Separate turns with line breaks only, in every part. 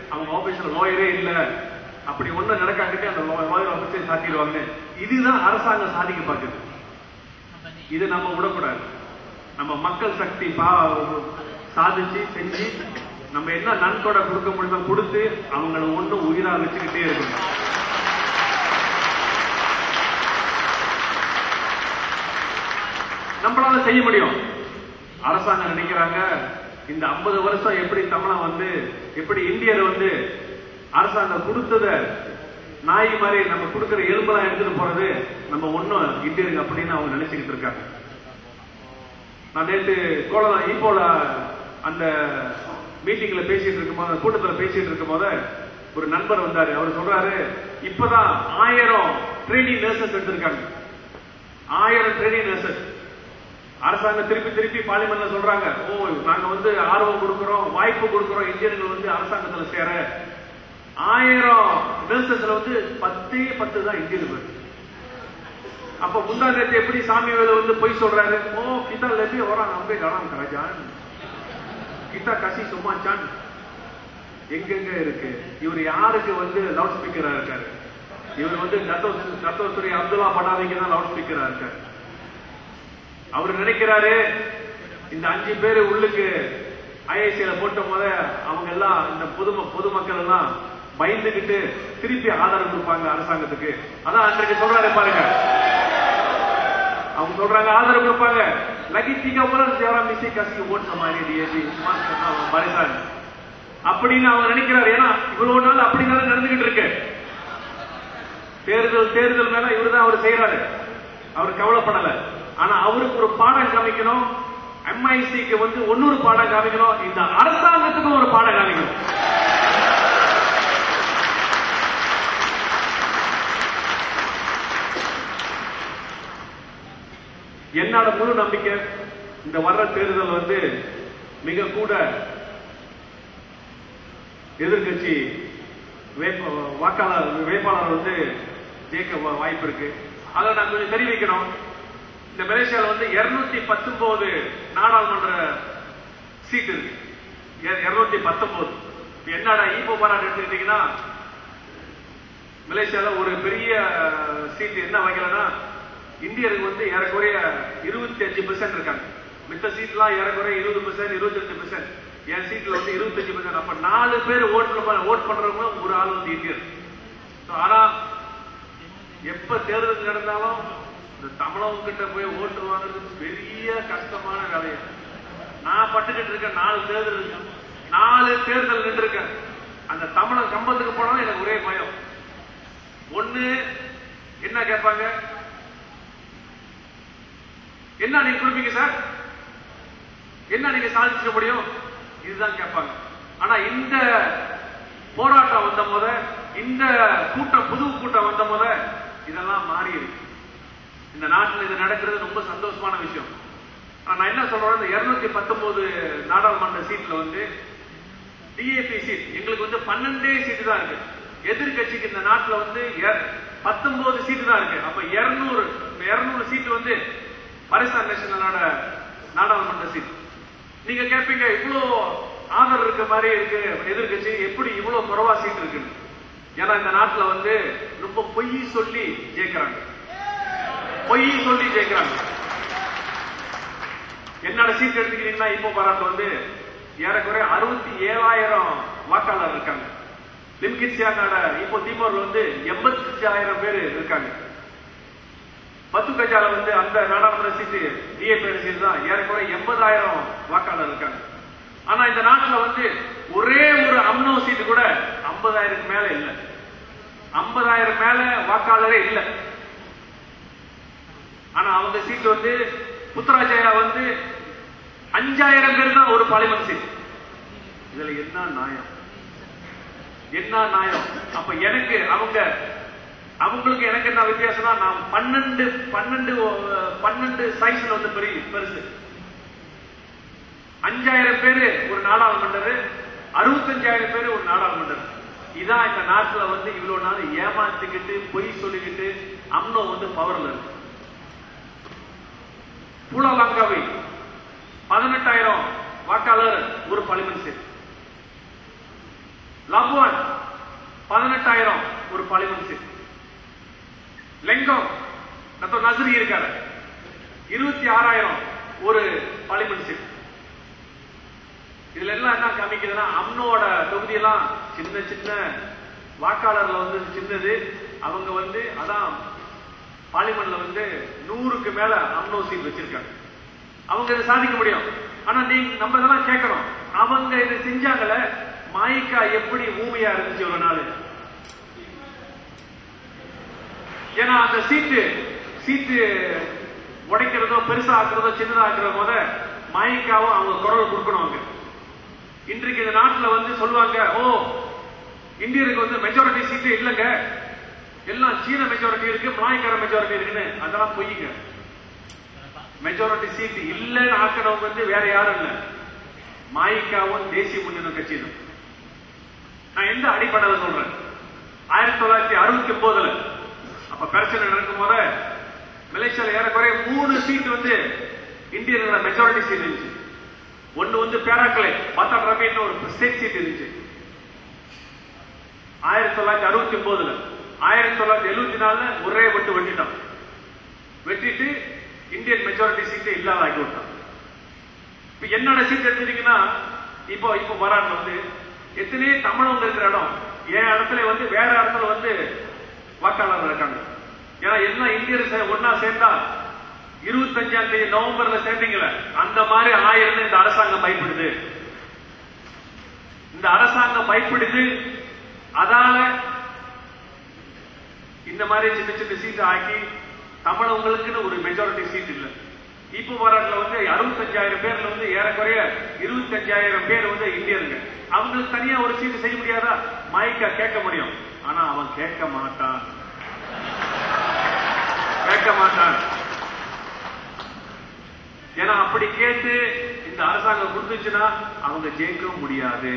அவங்க ஆபீஸ்ல லாயரே இல்ல அப்படி ஒண்ணு நடக்காக்கிட்டே அந்த லாயர் ஆபீஸை சாத்திடுவாங்க இதுதான் அரசாங்கம் சாதிக்க பார்க்குது இது நம்ம விடக்கூடாது நம்ம மக்கள் சக்தி பா சாதிச்சு செஞ்சு நம்ம என்ன நன்கொடை கொடுக்க முடியுமோ கொடுத்து அவங்கள ஒண்ணும் உயிரா வச்சுக்கிட்டே இருக்கணும் நம்மளால செய்ய முடியும் அரசாங்கம் நினைக்கிறாங்க இந்த 50 வருஷம் எப்படி தமிழன் வந்து எப்படி இந்தியர் வந்து அரசாங்கம் கொடுத்தத நாய் மாதிரி நம்ம கொடுக்கிற எலும்பெல்லாம் எடுத்துட்டு போறது நம்ம ஒண்ணும் இந்தியருக்கு அப்படின்னு அவங்க நினைச்சுக்கிட்டு இருக்காங்க நான் நேற்று கோலம் ஈப்போல அந்த மீட்டிங்ல பேசிட்டு இருக்கும்போது அந்த கூட்டத்துல பேசிட்டு இருக்கும்போது ஒரு நண்பர் வந்தாரு அவர் சொல்றாரு இப்பதான் ஆயிரம் ட்ரைனிங் நர்சஸ் எடுத்திருக்காங்க ஆயிரம் ட்ரைனிங் நர்சஸ் அரசாங்கம் திருப்பி திருப்பி பார்லிமெண்ட்ல சொல்றாங்க ஓ நாங்க வந்து ஆர்வம் கொடுக்கிறோம் வாய்ப்பு கொடுக்கிறோம் இந்தியர்கள் வந்து அரசாங்கத்துல சேர ஆயிரம் நர்சஸ்ல வந்து பத்தே பத்து தான் இந்தியர்கள் அப்ப முந்தா நேத்து எப்படி சாமி வேலை வந்து பொய் சொல்றாரு ஓ கிதா லபி orang ambe dalam kerajaan kita kasih semua chance எங்கெங்க இருக்கு இவர் யாருக்கு வந்து லவுட் ஸ்பீக்கரா இருக்காரு இவர் வந்து தத்தோ தத்தோ ஸ்ரீ அப்துல்லா படாவிக்கு தான் லவுட் ஸ்பீக்கரா இருக்காரு அவர் நினைக்கிறாரு இந்த அஞ்சு பேரு உள்ளுக்கு ஐஐசியில போட்ட போத அவங்க எல்லாம் இந்த பொது பொதுமக்கள் எல்லாம் பயந்துகிட்டு திருப்பி ஆதரவு கொடுப்பாங்க அரசாங்கத்துக்கு அதான் அன்றைக்கு சொல்றாரு பாருங்க அவங்க சொல்றாங்க ஆதரவு கொடுப்பாங்க லகி திக உலக சேவரா மிஸ்ஸி கசி ஓட் சமாரி டிஏபி பரிசான் அப்படின்னு அவங்க நினைக்கிறாரு ஏன்னா இவ்வளவு நாள் அப்படிதான் நடந்துகிட்டு இருக்கு தேர்தல் தேர்தல் மேல இவருதான் அவர் செய்யறாரு அவர் கவலைப்படல ஆனா அவருக்கு ஒரு பாடம் காமிக்கணும் எம்ஐசிக்கு வந்து ஒன்னொரு பாடம் காமிக்கணும் இந்த அரசாங்கத்துக்கும் ஒரு பாடம் காமிக்கணும் என்னோட முழு நம்பிக்கை இந்த வர்ற தேர்தல் வந்து மிக கூட எதிர்கட்சி வேட்ப வாக்காளர் வேட்பாளர் வந்து ஜெயிக்க வா- வாய்ப்பு இருக்கு அதை நான் கொஞ்சம் தெரிவிக்கணும் இந்த மலேசியால வந்து 219 பத்தொன்பது நாடாளுமன்ற சீட் இருக்கு இருநூத்தி பத்தொன்பது என்னடா ஈப்போ பாராட்டு எடுத்துக்கிட்டீங்கன்னா மலேசியால ஒரு பெரிய சீட் என்ன வைக்கலன்னா இந்தியருக்கு வந்து ஏறக்குறைய இருபத்தி அஞ்சு பெர்சென்ட் இருக்காங்க மித்த சீட்லாம் ஏறக்குறைய இருபது பெர்சென்ட் இருபத்தஞ்சு பெர்சென்ட் என் சீட்ல வந்து இருபத்தஞ்சு பெர்சென்ட் அப்ப நாலு பேர் ஓட் ஓட் பண்றவங்க ஒரு ஆள் வந்து இந்தியர் So, ஆனா எப்ப தேர்தல் நடந்தாலும் இந்த தமிழகம் கிட்ட போய் ஓட்டு வாங்குறது பெரிய கஷ்டமான வேலை நான் பட்டுக்கிட்டு இருக்கேன் நாலு தேர்தல் இருக்கு. நாலு தேர்தல் நின்று இருக்கேன் அந்த தமிழன் கம்பத்துக்கு போனாலும் எனக்கு ஒரே பயம் ஒண்ணு என்ன கேட்பாங்க என்ன நீங்க கொடுப்பீங்க சார் என்ன நீங்க சாதிச்சிட முடியும் இதுதான் கேட்பாங்க ஆனா இந்த போராட்டம் வந்த போத இந்த கூட்டம் புது கூட்டம் வந்த போத இதெல்லாம் மாறி இருக்கு இந்த நாட்டில் இது நடக்கிறது ரொம்ப சந்தோஷமான விஷயம் ஆனா நான் என்ன சொல்றேன் இந்த இருநூத்தி பத்தொன்பது நாடாளுமன்ற சீட்ல வந்து டிஏபி சீட் எங்களுக்கு வந்து பன்னெண்டே சீட்டு தான் இருக்கு எதிர்கட்சிக்கு இந்த நாட்டுல வந்து பத்தொன்பது சீட்டு தான் இருக்கு அப்ப இருநூறு இருநூறு சீட்டு வந்து பாரிஸ்தான் நேஷனலோட நாடாளுமன்ற சீட் நீங்க கேட்பீங்க இவ்வளோ ஆதரவு இருக்க மாதிரி இருக்கு எதிர்கட்சி எப்படி இவ்வளவு குறைவா சீட் இருக்குன்னு ஏன்னா இந்த நாட்டுல வந்து ரொம்ப பொய் சொல்லி ஜெயிக்கிறாங்க பொய் சொல்லி ஜெயிக்கிறாங்க என்னோட சீட் எடுத்துக்கிட்டீங்கன்னா இப்போ பாராட்டு வந்து ஏறக்குறைய அறுபத்தி ஏழாயிரம் வாக்காளர் இருக்காங்க லிம்கிட்சியானோட இப்போ தீமோர்ல வந்து எண்பத்தஞ்சாயிரம் பேர் இருக்காங்க பத்து கஜால வந்து அந்த நாடாளுமன்ற சீட்டு டிஏபி சீட்டு தான் ஏறக்குறைய எண்பதாயிரம் வாக்காளர் இருக்காங்க ஆனா இந்த நாட்டுல வந்து ஒரே ஒரு அம்னோ சீட்டு கூட ஐம்பதாயிரம் மேல இல்ல ஐம்பதாயிரம் மேல வாக்காளரே இல்ல ஆனா அவங்க சீட் வந்து புத்ராஜயா வந்து அஞ்சாயிரம் பேர் தான் ஒரு பார்லிமெண்ட் சீட் இதுல என்ன நியாயம் என்ன நியாயம் அப்ப எனக்கு அவங்க அவங்களுக்கு எனக்கு என்ன வித்தியாசம்னா நான் பன்னெண்டு பன்னெண்டு அஹ், பன்னெண்டு சைஸ்ல வந்து பெரிய பெருசு அஞ்சாயிரம் பேரு ஒரு நாடாளுமன்றம் அறுபத்தஞ்சாயிரம் பேரு ஒரு நாடாளுமன்றம் இதான் இந்த நாட்டுல வந்து இவ்வளவு நாள் ஏமாத்திக்கிட்டு பொய் சொல்லிக்கிட்டு அம்னோ வந்து பவர்ல இருக்கு பூலாலங்காவை பதினெட்டாயிரம் வாக்காளர் ஒரு பார்லிமெண்ட் சீட் லப்வான் பதினெட்டாயிரம் ஒரு பார்லிமெண்ட் சீட் லெங்கம் நத்தோ நசரி இருக்காரு இருபத்தி ஆறாயிரம் ஒரு பார்லிமெண்ட் சீட் இதுல எல்லாம் என்ன காமிக்குதுன்னா அம்னோட தொகுதியெல்லாம் சின்ன சின்ன வாக்காளர்ல வந்து சின்னது அவங்க வந்து அதான் பார்லிமெண்ட்ல வந்து நூறுக்கு மேல அம்னோ சீட் வச்சிருக்காங்க அவங்க இதை சாதிக்க முடியும் ஆனா நீங்க நம்ம இதெல்லாம் கேட்கணும் அவங்க இதை செஞ்சாங்கல மாய்க்கா எப்படி ஊமையா இருந்துச்சு ஒரு நாள் ஏன்னா அந்த சீட்டு சீட்டு உடைக்கிறதோ பெருசா ஆக்குறதோ சின்னதா ஆக்குறதோ போத மாய்க்காவும் அவங்க குரல் கொடுக்கணும் அவங்க இன்றைக்கு இந்த நாட்டுல வந்து சொல்லுவாங்க ஓ இந்தியருக்கு வந்து மெஜாரிட்டி சீட்டு இல்லைங்க எல்லாம் சீன மெஜாரிட்டி இருக்கு மலாய்க்கார மெஜாரிட்டி இருக்குன்னு அதெல்லாம் பொய்யுங்க மெஜாரிட்டி சீட் இல்லைன்னு ஆக்கிறவங்க வந்து வேற யாரும் இல்ல மாயிக்காவும் தேசிய முன்னணி கட்சி தான் நான் எந்த அடிப்படையில் சொல்றேன் ஆயிரத்தி தொள்ளாயிரத்தி அறுபத்தி ஒன்பதுல அப்ப பிரச்சனை நடக்கும் போத மலேசியால ஏறக்குறைய மூணு சீட் வந்து இந்தியர்களோட மெஜாரிட்டி சீட் இருந்துச்சு ஒன்னு வந்து பேராக்கலை பாத்தா ரபின்னு ஒரு ஸ்டேட் சீட் இருந்துச்சு ஆயிரத்தி தொள்ளாயிரத்தி அறுபத்தி ஒன்பதுல ஆயிரத்தி தொள்ளாயிரத்தி எழுபத்தி நாலுல ஒரே விட்டு வெட்டிட்டான் வெட்டிட்டு இந்தியன் மெஜாரிட்டி சீட்டை இல்லாத ஆக்கி விட்டான் இப்ப என்னோட சீட் எடுத்துட்டீங்கன்னா இப்போ இப்போ வரான் வந்து எத்தனையோ தமிழவங்க இருக்கிற இடம் என் இடத்துல வந்து வேற இடத்துல வந்து வாக்காளர் இருக்காங்க ஏன்னா எல்லாம் இந்தியர் சே- ஒண்ணா சேர்ந்தா இருபத்தஞ்சாம் தேதி நவம்பர்ல சேர்ந்தீங்களே அந்த மாதிரி ஆயிரம் இந்த அரசாங்கம் பயப்படுது இந்த அரசாங்கம் பயப்படுது அதால இந்த மாதிரி சின்ன சின்ன சீட் ஆக்கி தமிழவங்களுக்குன்னு ஒரு மெஜாரிட்டி சீட் இல்ல இப்போ வரட்ல வந்து அறுபத்தஞ்சாயிரம் பேர்ல வந்து ஏறக்குறைய இருபத்தஞ்சாயிரம் பேர் வந்து இந்தியருங்க அவங்களுக்கு தனியா ஒரு சீட்டு செய்ய முடியாதா மைக்கா கேட்க முடியும் ஆனா அவன் கேட்க மாட்டான் கேட்க மாட்டான் ஏன்னா அப்படி கேட்டு இந்த அரசாங்கம் கொடுத்துச்சுன்னா அவங்க ஜெயிக்கவும் முடியாது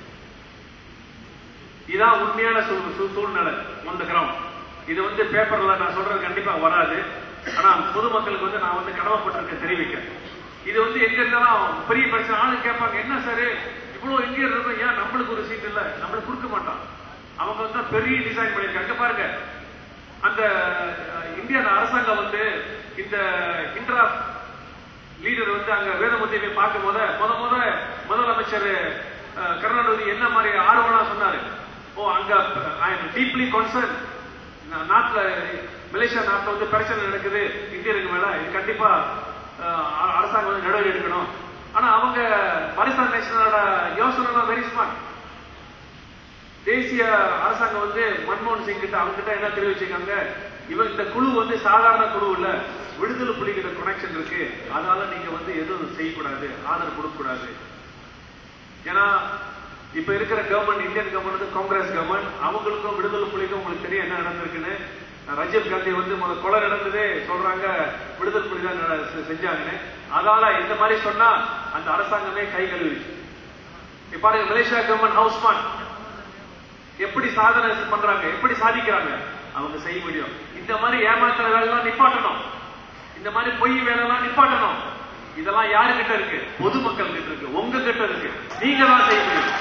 இதான் உண்மையான சூழ்- சூழ்- சூழ்நிலை on the ground இது வந்து பேப்பர்ல நான் சொல்றது கண்டிப்பா வராது ஆனா பொதுமக்களுக்கு வந்து நான் வந்து கடமைப்பட்டிருக்கேன் தெரிவிக்க இது வந்து எங்க இருந்தாலும் பெரிய பிரச்சனை ஆளு கேட்பாங்க என்ன சார் இவ்வளவு எங்க இருக்கும் ஏன் நம்மளுக்கு ஒரு சீட் இல்ல நம்மளுக்கு கொடுக்க மாட்டான் அவங்க வந்து பெரிய டிசைன் பண்ணிருக்காங்க இங்க பாருங்க அந்த அஹ், இந்திய அரசாங்கம் வந்து இந்த இந்திரா லீடர் வந்து அங்க வேதமுத்தியை போய் பார்க்கும் போது முத முத முதலமைச்சர் அஹ், கருணாநிதி என்ன மாதிரி ஆர்வலா சொன்னாரு ஓ அங்க ஐ எம் டீப்லி கன்சர்ன் நாட்டுல மலேசியா நாட்டுல வந்து பிரச்சனை நடக்குது இந்தியருக்கு மேல இது கண்டிப்பா அஹ், அ- அரசாங்கம் வந்து நடவடிக்கை எடுக்கணும் ஆனா அவங்க பாகிஸ்தான் நேஷனலோட யோசனை வெரி ஸ்மார்ட் தேசிய அரசாங்கம் வந்து மன்மோகன் சிங் கிட்ட அவங்க கிட்ட என்ன தெரிவிச்சிருக்காங்க இவன் இந்த குழு வந்து சாதாரண குழு இல்ல விடுதலை புலிகிட்ட கனெக்ஷன் இருக்கு அதனால நீங்க வந்து எதுவும் செய்யக்கூடாது ஆதரவு கொடுக்க கூடாது ஏன்னா இப்ப இருக்கிற கவர்மெண்ட் இந்தியன் கவர்மெண்ட் வந்து காங்கிரஸ் கவர்மெண்ட் அவங்களுக்கும் விடுதலை புலிக்கும் உங்களுக்கு தெரியும் என்ன நடந்திருக்குன்னு ரஜீவ் காந்தி வந்து முதல்ல கொலை நடந்ததே சொல்றாங்க விடுதலை புலி தான் நட- செ- செஞ்சாங்கன்னு அதனால இந்த மாதிரி சொன்னா அந்த அரசாங்கமே கை கழுவிச்சு இப்ப பாருங்க மலேசியா கவர்மெண்ட் ஹவுஸ் எப்படி சாதனை பண்றாங்க எப்படி சாதிக்கிறாங்க அவங்க செய்ய முடியும் இந்த மாதிரி ஏமாத்துற வேலைலாம் நிப்பாட்டணும் இந்த மாதிரி பொய் வேலைலாம் நிப்பாட்டணும் இதெல்லாம் யாரு கிட்ட இருக்கு பொதுமக்கள் கிட்ட இருக்கு உங்க கிட்ட இருக்கு நீங்க தான் செய்ய முடியும்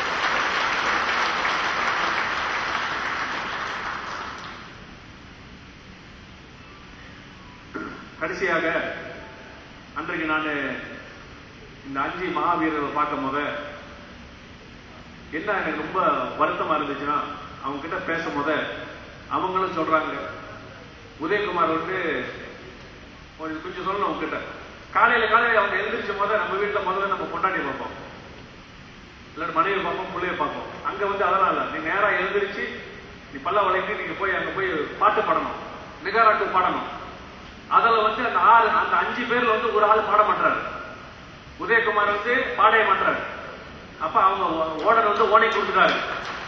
கடைசியாக அன்றைக்கு நான் இந்த அஞ்சு மகாவீரரை பார்க்கும் போது என்ன எனக்கு ரொம்ப வருத்தமா இருந்துச்சுன்னா அவங்க கிட்ட பேசும்போது அவங்களும் சொல்றாங்க உதயகுமார் வந்து கொஞ்சம் கொஞ்சம் சொல்லணும் அவங்க கிட்ட காலையில காலையில அவங்க எழுந்திரிச்ச போது நம்ம வீட்டுல முதல்ல நம்ம கொண்டாடி பார்ப்போம் இல்லாட்டி மனைவி பார்ப்போம் பிள்ளைய பார்ப்போம் அங்க வந்து அதெல்லாம் இல்ல நீ நேரா எழுந்திரிச்சு நீ பல்ல வளைக்கு நீங்க போய் அங்க போய் பாட்டு பாடணும் நிகாராட்டு பாடணும் அதுல வந்து அந்த ஆறு அந்த அஞ்சு பேர்ல வந்து ஒரு ஆள் பாட மாட்டாரு உதயகுமார் வந்து பாடைய மாட்டாரு அப்ப அவங்க ஓடர் வந்து ஓனை கொடுத்துட்டாரு